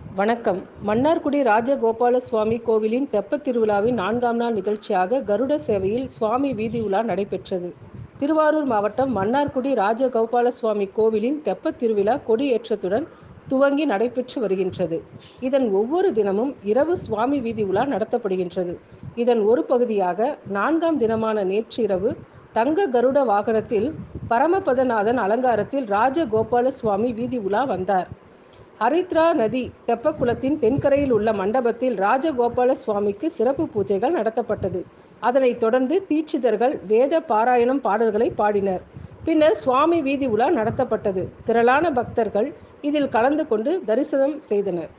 வணக்கம் மன்னார்குடி ராஜகோபால சுவாமி கோவிலின் தெப்பத் திருவிழாவின் நான்காம் நாள் நிகழ்ச்சியாக கருட சேவையில் சுவாமி வீதி உலா நடைபெற்றது திருவாரூர் மாவட்டம் மன்னார்குடி ராஜகோபால சுவாமி கோவிலின் தெப்பத் திருவிழா கொடியேற்றத்துடன் துவங்கி நடைபெற்று வருகின்றது இதன் ஒவ்வொரு தினமும் இரவு சுவாமி வீதி உலா நடத்தப்படுகின்றது இதன் ஒரு பகுதியாக நான்காம் தினமான நேற்று இரவு தங்க கருட வாகனத்தில் பரமபதநாதன் அலங்காரத்தில் ராஜகோபால சுவாமி வீதி உலா வந்தார் ஹரித்ரா நதி தெப்பக்குளத்தின் தென்கரையில் உள்ள மண்டபத்தில் ராஜகோபால சுவாமிக்கு சிறப்பு பூஜைகள் நடத்தப்பட்டது அதனைத் தொடர்ந்து தீட்சிதர்கள் வேத பாராயணம் பாடல்களை பாடினர் பின்னர் சுவாமி வீதி உலா நடத்தப்பட்டது திரளான பக்தர்கள் இதில் கலந்து கொண்டு தரிசனம் செய்தனர்